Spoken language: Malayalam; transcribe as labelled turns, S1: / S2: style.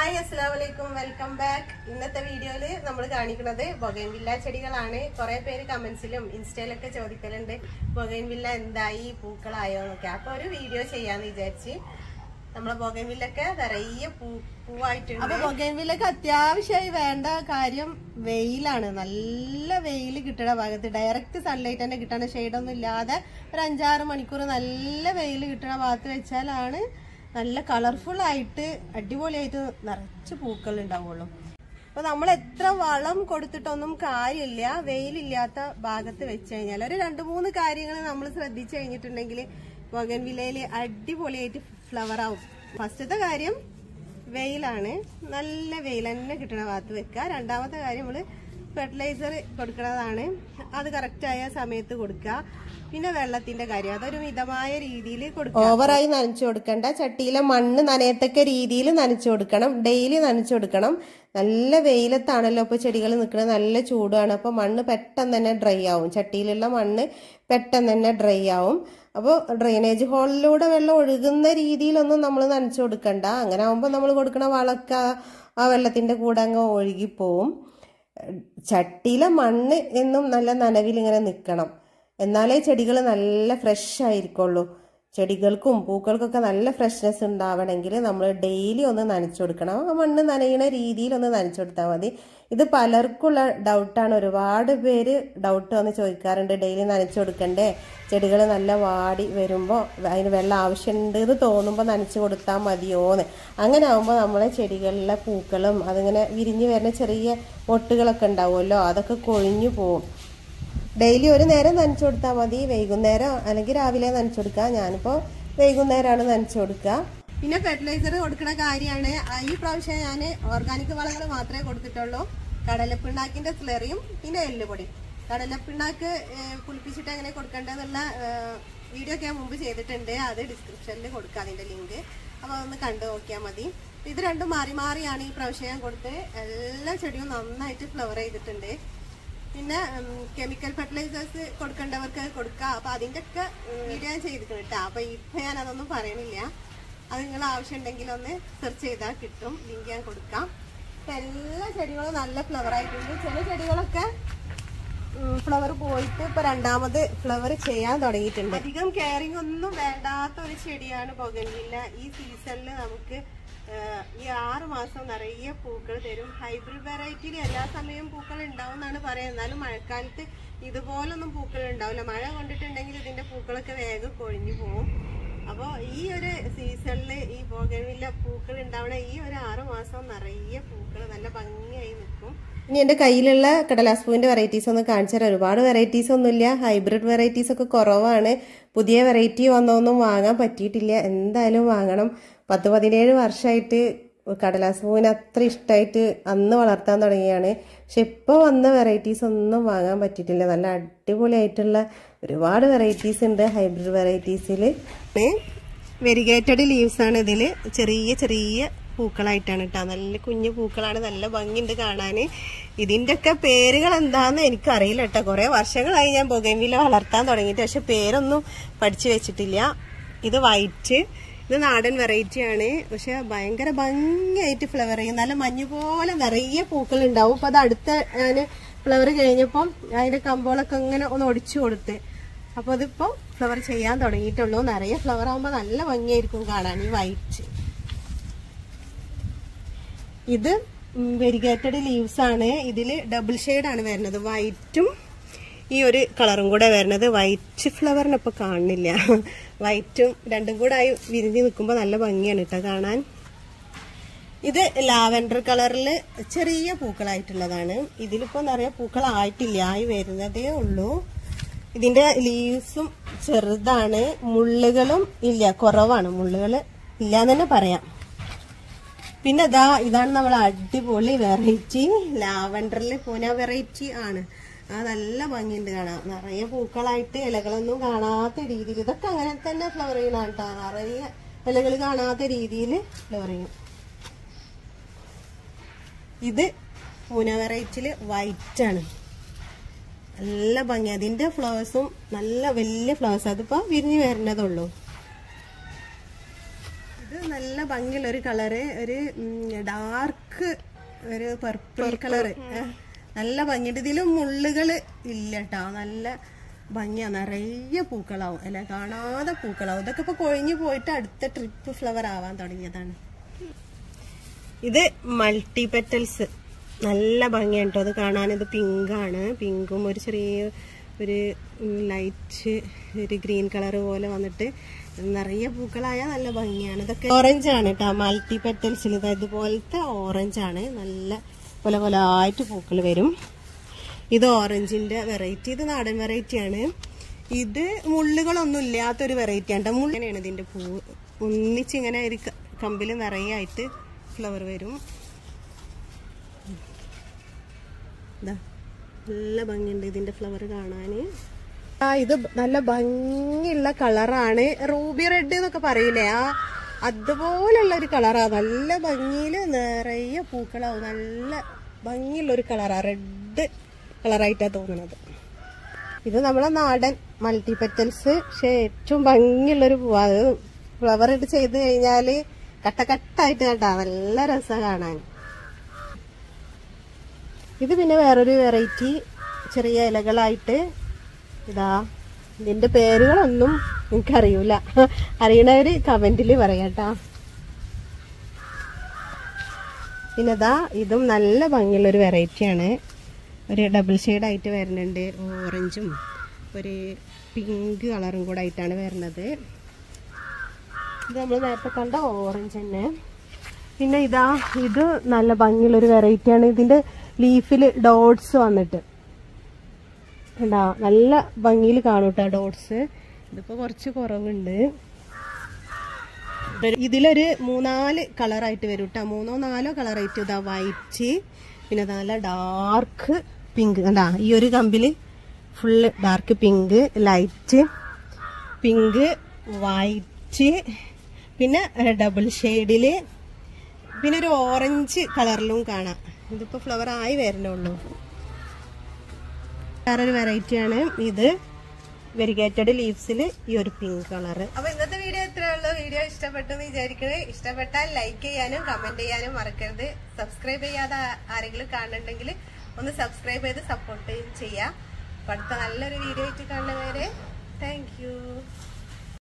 S1: ഹായ് അസ്സാം വലൈക്കും വെൽക്കം ബാക്ക് ഇന്നത്തെ വീഡിയോയില് നമ്മൾ കാണിക്കുന്നത് ബൊഗൈൻവില്ല ചെടികളാണ് കുറെ പേര് കമന്റ്സിലും ഇൻസ്റ്റയിലൊക്കെ ചോദിക്കലുണ്ട് ബൊഗൈൻവില്ല എന്തായി പൂക്കളായോ എന്നൊക്കെ അപ്പൊ ഒരു വീഡിയോ ചെയ്യാന്ന് വിചാരിച്ച് നമ്മളെ ബൊഗൈൻവില്ലൊക്കെ നിറയെ പൂ പൂവായിട്ടുണ്ട് അപ്പൊ ബൊഗൈൻവില്ലക്ക് അത്യാവശ്യമായി വേണ്ട കാര്യം വെയിലാണ് നല്ല വെയിൽ കിട്ടണ ഭാഗത്ത് ഡയറക്റ്റ് സൺലൈറ്റ് തന്നെ കിട്ടണ ഷെയ്ഡൊന്നും ഇല്ലാതെ ഒരു അഞ്ചാറ് മണിക്കൂർ നല്ല വെയിൽ കിട്ടണ ഭാഗത്ത് വെച്ചാലാണ് നല്ല കളർഫുൾ ആയിട്ട് അടിപൊളിയായിട്ട് നിറച്ച് പൂക്കൾ ഉണ്ടാവുള്ളൂ അപ്പൊ നമ്മൾ എത്ര വളം കൊടുത്തിട്ടൊന്നും കാര്യമില്ല വെയിലില്ലാത്ത ഭാഗത്ത് വെച്ച് കഴിഞ്ഞാൽ ഒരു രണ്ട് മൂന്ന് കാര്യങ്ങൾ നമ്മൾ ശ്രദ്ധിച്ചു കഴിഞ്ഞിട്ടുണ്ടെങ്കിൽ മകൻ വിലയിൽ അടിപൊളിയായിട്ട് ഫ്ലവർ ആവും ഫസ്റ്റത്തെ കാര്യം വെയിലാണ് നല്ല വെയിൽ തന്നെ കിട്ടണ ഭാഗത്ത് വെക്കുക രണ്ടാമത്തെ കാര്യം നമ്മള് ഫെർട്ടിലൈസർ കൊടുക്കുന്നതാണ് അത് കറക്റ്റായ സമയത്ത് കൊടുക്കുക പിന്നെ വെള്ളത്തിന്റെ കാര്യം അതൊരു മിതമായ രീതിയിൽ കൊടുക്കുക ഓവറായി നനച്ചു കൊടുക്കണ്ട ചട്ടിയിലെ മണ്ണ് നനയത്തക്ക രീതിയിൽ നനച്ചു കൊടുക്കണം ഡെയിലി നനച്ചു കൊടുക്കണം നല്ല വെയിലത്താണല്ലോ ഇപ്പൊ ചെടികൾ നിൽക്കുന്നത് നല്ല ചൂടാണ് അപ്പൊ മണ്ണ് പെട്ടെന്ന് തന്നെ ഡ്രൈ ആവും ചട്ടിയിലുള്ള മണ്ണ് പെട്ടെന്ന് തന്നെ ഡ്രൈ ആവും അപ്പോൾ ഡ്രെയിനേജ് ഹോളിലൂടെ വെള്ളം ഒഴുകുന്ന രീതിയിലൊന്നും നമ്മൾ നനച്ചു കൊടുക്കണ്ട അങ്ങനെ ആവുമ്പോൾ നമ്മൾ കൊടുക്കണ വളക്ക ആ വെള്ളത്തിന്റെ കൂടെ അങ്ങ് ഒഴുകിപ്പോവും ചട്ടിയിലെ മണ്ണ് എന്നും നല്ല നനവിൽ ഇങ്ങനെ നിൽക്കണം എന്നാലേ ചെടികൾ നല്ല ഫ്രഷ് ആയിരിക്കുള്ളൂ ചെടികൾക്കും പൂക്കൾക്കൊക്കെ നല്ല ഫ്രഷ്നെസ് ഉണ്ടാവണമെങ്കിൽ നമ്മൾ ഡെയിലി ഒന്ന് നനച്ചു കൊടുക്കണം ആ മണ്ണ് നനയണ രീതിയിൽ ഒന്ന് നനച്ചു കൊടുത്താൽ മതി ഇത് പലർക്കുള്ള ഡൗട്ടാണ് ഒരുപാട് പേര് ഡൗട്ട് വന്ന് ചോദിക്കാറുണ്ട് ഡെയിലി നനച്ചു കൊടുക്കണ്ടേ ചെടികൾ നല്ല വാടി വരുമ്പോൾ അതിന് വെള്ളം ആവശ്യമുണ്ട് എന്ന് തോന്നുമ്പോൾ നനച്ചു കൊടുത്താൽ മതിയോന്ന് അങ്ങനെ ആകുമ്പോൾ നമ്മളെ ചെടികളിലെ പൂക്കളും അതിങ്ങനെ വിരിഞ്ഞു വരുന്ന ചെറിയ മൊട്ടുകളൊക്കെ ഉണ്ടാവുമല്ലോ അതൊക്കെ കൊഴിഞ്ഞു പോവും ഡെയിലി ഒരു നേരം നനച്ചു കൊടുത്താൽ മതി വൈകുന്നേരം അല്ലെങ്കിൽ രാവിലെ നനച്ചു കൊടുക്കുക ഞാനിപ്പോൾ വൈകുന്നേരമാണ് നനച്ചു കൊടുക്കുക പിന്നെ ഫെർട്ടിലൈസർ കൊടുക്കുന്ന കാര്യമാണ് ഈ പ്രാവശ്യം ഞാൻ ഓർഗാനിക് വളങ്ങൾ മാത്രമേ കൊടുത്തിട്ടുള്ളൂ കടലപ്പിണ്ണാക്കിന്റെ സ്ലറിയും പിന്നെ എല്ലുപൊടി കടലപ്പിണ്ണാക്ക് പുളിപ്പിച്ചിട്ട് എങ്ങനെ കൊടുക്കേണ്ടതെന്നുള്ള വീഡിയോ ഒക്കെ ഞാൻ മുമ്പ് ചെയ്തിട്ടുണ്ട് അത് ഡിസ്ക്രിപ്ഷനിൽ കൊടുക്കുക അതിന്റെ ലിങ്ക് അപ്പോൾ അതൊന്ന് കണ്ടു നോക്കിയാൽ മതി ഇത് രണ്ടും മാറി മാറിയാണ് ഈ പ്രാവശ്യം ഞാൻ കൊടുത്തത് എല്ലാ ചെടിയും നന്നായിട്ട് ഫ്ലവർ ചെയ്തിട്ടുണ്ട് പിന്നെ കെമിക്കൽ ഫെർട്ടിലൈസേഴ്സ് കൊടുക്കേണ്ടവർക്ക് കൊടുക്കുക അപ്പൊ അതിന്റെ ഒക്കെ വീഡിയോ ഞാൻ ചെയ്തിട്ടുണ്ട് കേട്ടോ അപ്പൊ ഇപ്പൊ ഞാൻ അതൊന്നും പറയണില്ല അത് നിങ്ങൾ ആവശ്യം ഉണ്ടെങ്കിൽ ഒന്ന് സെർച്ച് ചെയ്താൽ കിട്ടും ലിങ്ക് ഞാൻ കൊടുക്കാം ഇപ്പൊ എല്ലാ ചെടികളും നല്ല ഫ്ലവർ ആയിട്ടുണ്ട് ചില ചെടികളൊക്കെ ഫ്ലവർ പോയിട്ട് ഇപ്പൊ രണ്ടാമത് ഫ്ലവർ ചെയ്യാൻ തുടങ്ങിയിട്ടുണ്ട് അധികം കെയറിങ് ഒന്നും വേണ്ടാത്ത ഒരു ചെടിയാണ് ബൊഗൻവില്ല ഈ സീസണിൽ നമുക്ക് ഈ ആറ് മാസം നിറയെ പൂക്കൾ തരും ഹൈബ്രിഡ് വെറൈറ്റിയിൽ എല്ലാ സമയവും പൂക്കൾ ഉണ്ടാവും എന്നാണ് പറയുന്നത് എന്നാലും മഴക്കാലത്ത് ഇതുപോലൊന്നും പൂക്കൾ ഉണ്ടാവില്ല മഴ കൊണ്ടിട്ടുണ്ടെങ്കിൽ ഇതിന്റെ പൂക്കളൊക്കെ വേഗം കൊഴിഞ്ഞു പോകും അപ്പോൾ ഈ ഒരു സീസണിൽ ഈ ബോഗൻവില്ല പൂക്കൾ ഉണ്ടാവണ ഈ ഒരു ആറ് മാസം നിറയെ പൂക്കൾ നല്ല ഭംഗിയായി നിൽക്കും ഇനി എൻ്റെ കയ്യിലുള്ള കടലാസ് പൂവിൻ്റെ വെറൈറ്റീസ് ഒന്ന് കാണിച്ചു തരാം ഒരുപാട് വെറൈറ്റീസ് ഒന്നുമില്ല ഹൈബ്രിഡ് വെറൈറ്റീസ് ഒക്കെ കുറവാണ് പുതിയ വെറൈറ്റി വന്നൊന്നും വാങ്ങാൻ പറ്റിയിട്ടില്ല എന്തായാലും വാങ്ങണം പത്ത് പതിനേഴ് വർഷമായിട്ട് കടലാസ് പൂവിന് അത്ര ഇഷ്ടമായിട്ട് അന്ന് വളർത്താൻ തുടങ്ങിയാണ് പക്ഷെ ഇപ്പോൾ വന്ന വെറൈറ്റീസ് ഒന്നും വാങ്ങാൻ പറ്റിയിട്ടില്ല നല്ല അടിപൊളിയായിട്ടുള്ള ഒരുപാട് വെറൈറ്റീസ് ഉണ്ട് ഹൈബ്രിഡ് വെറൈറ്റീസിൽ വെരിഗേറ്റഡ് ലീവ്സ് ആണ് ഇതിൽ ചെറിയ ചെറിയ പൂക്കളായിട്ടാണ് കേട്ടോ നല്ല കുഞ്ഞു പൂക്കളാണ് നല്ല ഭംഗിയുണ്ട് കാണാൻ ഇതിൻ്റെ ഒക്കെ പേരുകൾ എന്താണെന്ന് എനിക്കറിയില്ല കേട്ടോ കുറേ വർഷങ്ങളായി ഞാൻ ബൊഗൈൻവില വളർത്താൻ തുടങ്ങിയിട്ട് പക്ഷെ പേരൊന്നും പഠിച്ചു വെച്ചിട്ടില്ല ഇത് വൈറ്റ് ഇത് നാടൻ വെറൈറ്റി ആണ് പക്ഷെ ഭയങ്കര ഭംഗിയായിട്ട് ഫ്ലവർ ചെയ്യും നല്ല മഞ്ഞ് പോലെ നിറയെ പൂക്കൾ ഉണ്ടാവും അപ്പൊ അത് അടുത്ത ഞാൻ ഫ്ലവർ കഴിഞ്ഞപ്പം അതിന്റെ കമ്പോളൊക്കെ ഇങ്ങനെ ഒന്ന് ഒടിച്ചു കൊടുത്ത് അപ്പൊ അതിപ്പോ ഫ്ലവർ ചെയ്യാൻ തുടങ്ങിയിട്ടുള്ളൂ നിറയെ ഫ്ലവർ ആകുമ്പോൾ നല്ല ഭംഗിയായിരിക്കും കാണാൻ ഈ വൈറ്റ് ഇത് വെരിഗേറ്റഡ് ലീവ്സ് ആണ് ഇതിൽ ഡബിൾ ആണ് വരുന്നത് വൈറ്റും ഈ ഒരു കളറും കൂടെ വരുന്നത് വൈറ്റ് ഫ്ലവറിനൊപ്പം കാണുന്നില്ല വൈറ്റും രണ്ടും കൂടെ ആയി വിരിഞ്ഞ് നിൽക്കുമ്പോൾ നല്ല ഭംഗിയാണ് കേട്ടോ കാണാൻ ഇത് ലാവൻഡർ കളറിൽ ചെറിയ പൂക്കളായിട്ടുള്ളതാണ് ഇതിലിപ്പോൾ നിറയെ പൂക്കളായിട്ടില്ല ആയി വരുന്നതേ ഉള്ളൂ ഇതിന്റെ ലീവ്സും ചെറുതാണ് മുള്ളുകളും ഇല്ല കുറവാണ് മുള്ളുകൾ ഇല്ല എന്ന് തന്നെ പറയാം പിന്നെ ഇതാ ഇതാണ് നമ്മൾ അടിപൊളി വെറൈറ്റി ലാവൻഡറിൽ പൂന വെറൈറ്റി ആണ് ആ നല്ല ഭംഗിയുണ്ട് കാണാൻ നിറയെ പൂക്കളായിട്ട് ഇലകളൊന്നും കാണാത്ത രീതിയിൽ ഇതൊക്കെ അങ്ങനെ തന്നെ ഫ്ലവർ ചെയ്യണം കേട്ടോ നിറയെ ഇലകൾ കാണാത്ത രീതിയിൽ ഫ്ലവർ ചെയ്യും ഇത് പൂന വെറൈറ്റിയിൽ വൈറ്റ് ആണ് നല്ല ഭംഗി അതിന്റെ ഫ്ലവേഴ്സും നല്ല വലിയ ഫ്ലവേഴ്സ് അതിപ്പോ വിരിഞ്ഞു വരുന്നതുള്ളൂ ഇത് നല്ല ഭംഗിയുള്ള ഒരു കളറ് ഒരു ഡാർക്ക് ഒരു പർപ്പിൾ കളറ് നല്ല ഭംഗിയുണ്ട് ഇതില് മുള്ളുകള് ഇല്ല കേട്ടോ നല്ല ഭംഗിയാ നിറയെ പൂക്കളാവും അല്ലെ കാണാതെ പൂക്കളാവും ഇതൊക്കെ ഇപ്പൊ കൊഴിഞ്ഞു പോയിട്ട് അടുത്ത ട്രിപ്പ് ഫ്ലവർ ആവാൻ തുടങ്ങിയതാണ് ഇത് മൾട്ടി പെറ്റൽസ് നല്ല ഭംഗിയാണ് കേട്ടോ അത് കാണാൻ ഇത് പിങ്കാണ് പിങ്കും ഒരു ചെറിയ ഒരു ലൈറ്റ് ഒരു ഗ്രീൻ കളർ പോലെ വന്നിട്ട് നിറയെ പൂക്കളായ നല്ല ഭംഗിയാണ് ഇതൊക്കെ ഓറഞ്ച് ആണ് കേട്ടോ മൾട്ടി പെറ്റൽസിൽ ഇത് ഇതുപോലത്തെ ഓറഞ്ച് ആണ് നല്ല കൊല കൊലായിട്ട് പൂക്കൾ വരും ഇത് ഓറഞ്ചിന്റെ വെറൈറ്റി ഇത് നാടൻ വെറൈറ്റി ആണ് ഇത് മുള്ളുകളൊന്നും ഇല്ലാത്തൊരു വെറൈറ്റി ആണ് കേട്ടോ മുള്ളനെയാണ് ഇതിന്റെ പൂ ഒന്നിച്ചിങ്ങനെ ഒരു ക- കമ്പില് നിറയെ ആയിട്ട് ഫ്ലവർ വരും ദാ, നല്ല ഭംഗിയുണ്ട് ഇതിന്റെ ഫ്ലവർ കാണാന് ആ ഇത് നല്ല ഭംഗിയുള്ള കളറാണ് റൂബി റെഡ് എന്നൊക്കെ പറയില്ലേ ആ അതുപോലുള്ള ഒരു കളറാ നല്ല ഭംഗിയില് നിറയെ പൂക്കളാവും നല്ല ഭംഗിയുള്ള ഒരു കളറാ റെഡ് കളറായിട്ടാ തോന്നുന്നത് ഇത് നമ്മളെ നാടൻ മൾട്ടി പെറ്റൽസ് പക്ഷെ ഏറ്റവും ഭംഗിയുള്ളൊരു പൂവാ അത് ഫ്ലവർ ഇട്ട് ചെയ്ത് കഴിഞ്ഞാല് കട്ടക്കട്ടായിട്ട് കേട്ടാ നല്ല രസം കാണാൻ ഇത് പിന്നെ വേറൊരു വെറൈറ്റി ചെറിയ ഇലകളായിട്ട് ഇതാ ഇതിന്റെ പേരുകളൊന്നും എനിക്കറിയൂല അറിയണവര് കമന്റിൽ പറയാട്ടാ പിന്നെ ഇതാ ഇതും നല്ല ഭംഗിയുള്ള ഒരു വെറൈറ്റിയാണ് ഒരു ഡബിൾ ആയിട്ട് വരുന്നുണ്ട് ഓറഞ്ചും ഒരു പിങ്ക് കളറും കൂടെ ആയിട്ടാണ് വരുന്നത് ഇത് നമ്മൾ നേരത്തെ കണ്ട ഓറഞ്ച് തന്നെ പിന്നെ ഇതാ ഇത് നല്ല ഭംഗിയുള്ള ഒരു വെറൈറ്റിയാണ് ഇതിന്റെ ലീഫിൽ ഡോട്ട്സ് വന്നിട്ട് കണ്ടാ നല്ല ഭംഗിയിൽ കാണും കേട്ടോ ഡോട്ട്സ് ഇതിപ്പോ കുറച്ച് കുറവുണ്ട് ഒരു- ഇതിലൊരു മൂന്നാല് കളറായിട്ട് വരും കേട്ടോ മൂന്നോ നാലോ കളറായിട്ട് ഇതാ വൈറ്റ് പിന്നെ ദാ നല്ല ഡാർക്ക് പിങ്ക് കണ്ടാ ഈ ഒരു കമ്പില് full dark pink light pink white പിന്നെ ഡബിൾ ഷെയ്ഡില് പിന്നെ ഒരു ഓറഞ്ച് കളറിലും കാണാം ഇതിപ്പോ ഫ്ലവർ ആയി വരുന്നുള്ളൂ വേറൊരു വെറൈറ്റി ആണ് ഇത് വെരിഗേറ്റഡ് ലീവ്സിൽ ഈ ഒരു പിങ്ക് കളർ അപ്പൊ ഇന്നത്തെ വീഡിയോ ഇത്രേ ഉള്ളൂ വീഡിയോ ഇഷ്ടപ്പെട്ടു എന്ന് വിചാരിക്കണേ ഇഷ്ടപ്പെട്ടാൽ ലൈക്ക് ചെയ്യാനും കമന്റ് ചെയ്യാനും മറക്കരുത് സബ്സ്ക്രൈബ് ചെയ്യാതെ ആ- ആരെങ്കിലും കാണുന്നുണ്ടെങ്കിൽ ഒന്ന് സബ്സ്ക്രൈബ് ചെയ്ത് സപ്പോർട്ട് ചെയ്യാം അപ്പൊ അടുത്ത നല്ലൊരു വീഡിയോ ആയിട്ട് കാണുന്നവരെ താങ്ക് യു